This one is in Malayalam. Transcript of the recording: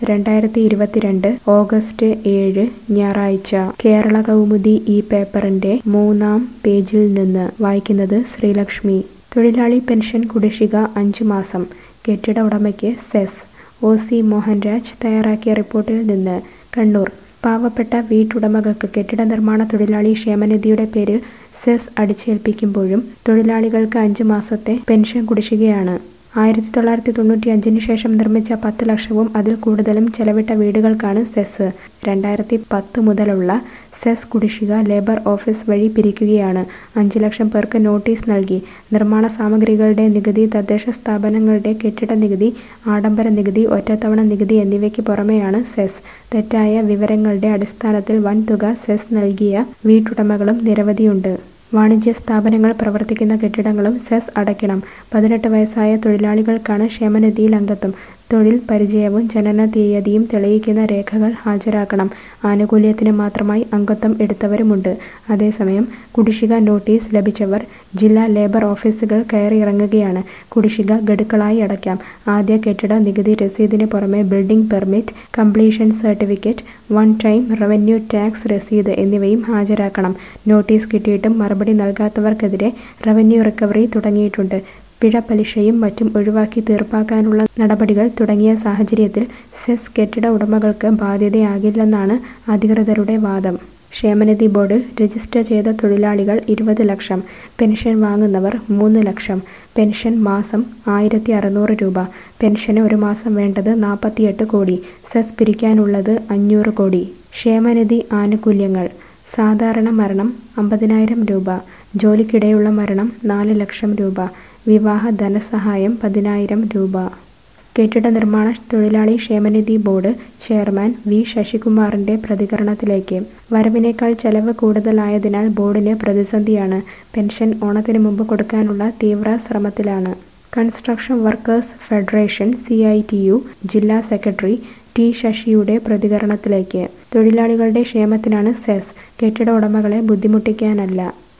രണ്ടായിരത്തി ഇരുപത്തിരണ്ട് ഓഗസ്റ്റ് ഏഴ് ഞായറാഴ്ച കേരള കൗമുദി ഈ പേപ്പറിന്റെ മൂന്നാം പേജിൽ നിന്ന് വായിക്കുന്നത് ശ്രീലക്ഷ്മി തൊഴിലാളി പെൻഷൻ കുടിശ്ശിക അഞ്ചു മാസം കെട്ടിട ഉടമയ്ക്ക് സെസ് ഒ സി മോഹൻരാജ് തയ്യാറാക്കിയ റിപ്പോർട്ടിൽ നിന്ന് കണ്ണൂർ പാവപ്പെട്ട വീട്ടുടമകൾക്ക് കെട്ടിട നിർമ്മാണ തൊഴിലാളി ക്ഷേമനിധിയുടെ പേരിൽ സെസ് അടിച്ചേൽപ്പിക്കുമ്പോഴും തൊഴിലാളികൾക്ക് അഞ്ച് മാസത്തെ പെൻഷൻ കുടിശ്ശികയാണ് ആയിരത്തി തൊള്ളായിരത്തി തൊണ്ണൂറ്റി അഞ്ചിന് ശേഷം നിർമ്മിച്ച പത്ത് ലക്ഷവും അതിൽ കൂടുതലും ചെലവിട്ട വീടുകൾക്കാണ് സെസ് രണ്ടായിരത്തി പത്ത് മുതലുള്ള സെസ് കുടിശ്ശിക ലേബർ ഓഫീസ് വഴി പിരിക്കുകയാണ് അഞ്ച് ലക്ഷം പേർക്ക് നോട്ടീസ് നൽകി നിർമ്മാണ സാമഗ്രികളുടെ നികുതി തദ്ദേശ സ്ഥാപനങ്ങളുടെ കെട്ടിട നികുതി ആഡംബര നികുതി ഒറ്റത്തവണ നികുതി എന്നിവയ്ക്ക് പുറമെയാണ് സെസ് തെറ്റായ വിവരങ്ങളുടെ അടിസ്ഥാനത്തിൽ വൻതുക സെസ് നൽകിയ വീട്ടുടമകളും നിരവധിയുണ്ട് വാണിജ്യ സ്ഥാപനങ്ങൾ പ്രവർത്തിക്കുന്ന കെട്ടിടങ്ങളും സെസ് അടയ്ക്കണം പതിനെട്ട് വയസ്സായ തൊഴിലാളികൾക്കാണ് ക്ഷേമനിധിയിൽ അംഗത്വം തൊഴിൽ പരിചയവും ജനന തീയതിയും തെളിയിക്കുന്ന രേഖകൾ ഹാജരാക്കണം ആനുകൂല്യത്തിന് മാത്രമായി അംഗത്വം എടുത്തവരുമുണ്ട് അതേസമയം കുടിശ്ശിക നോട്ടീസ് ലഭിച്ചവർ ജില്ലാ ലേബർ ഓഫീസുകൾ കയറിയിറങ്ങുകയാണ് കുടിശ്ശിക ഗഡുക്കളായി അടയ്ക്കാം ആദ്യ കെട്ടിട നികുതി രസീതിന് പുറമെ building permit completion certificate one time revenue tax രസീത് എന്നിവയും ഹാജരാക്കണം നോട്ടീസ് കിട്ടിയിട്ടും മറുപടി നൽകാത്തവർക്കെതിരെ റവന്യൂ റിക്കവറി തുടങ്ങിയിട്ടുണ്ട് പിഴ പലിശയും മറ്റും ഒഴിവാക്കി തീർപ്പാക്കാനുള്ള നടപടികൾ തുടങ്ങിയ സാഹചര്യത്തിൽ സെസ് കെട്ടിട ഉടമകൾക്ക് ബാധ്യതയാകില്ലെന്നാണ് അധികൃതരുടെ വാദം ക്ഷേമനിധി ബോർഡിൽ രജിസ്റ്റർ ചെയ്ത തൊഴിലാളികൾ ഇരുപത് ലക്ഷം പെൻഷൻ വാങ്ങുന്നവർ മൂന്ന് ലക്ഷം പെൻഷൻ മാസം ആയിരത്തി അറുന്നൂറ് രൂപ പെൻഷന് ഒരു മാസം വേണ്ടത് നാൽപ്പത്തിയെട്ട് കോടി സെസ് പിരിക്കാനുള്ളത് അഞ്ഞൂറ് കോടി ക്ഷേമനിധി ആനുകൂല്യങ്ങൾ സാധാരണ മരണം അമ്പതിനായിരം രൂപ ജോലിക്കിടെയുള്ള മരണം നാല് ലക്ഷം രൂപ വിവാഹ ധനസഹായം പതിനായിരം രൂപ കെട്ടിട നിർമ്മാണ തൊഴിലാളി ക്ഷേമനിധി ബോർഡ് ചെയർമാൻ വി ശശികുമാറിന്റെ പ്രതികരണത്തിലേക്ക് വരവിനേക്കാൾ ചെലവ് കൂടുതലായതിനാൽ ബോർഡിന് പ്രതിസന്ധിയാണ് പെൻഷൻ ഓണത്തിന് മുമ്പ് കൊടുക്കാനുള്ള തീവ്ര ശ്രമത്തിലാണ് construction workers federation C I T U ജില്ലാ സെക്രട്ടറി ടി ശശിയുടെ പ്രതികരണത്തിലേക്ക് തൊഴിലാളികളുടെ ക്ഷേമത്തിനാണ് സെസ് കെട്ടിട ഉടമകളെ ബുദ്ധിമുട്ടിക്കാനല്ല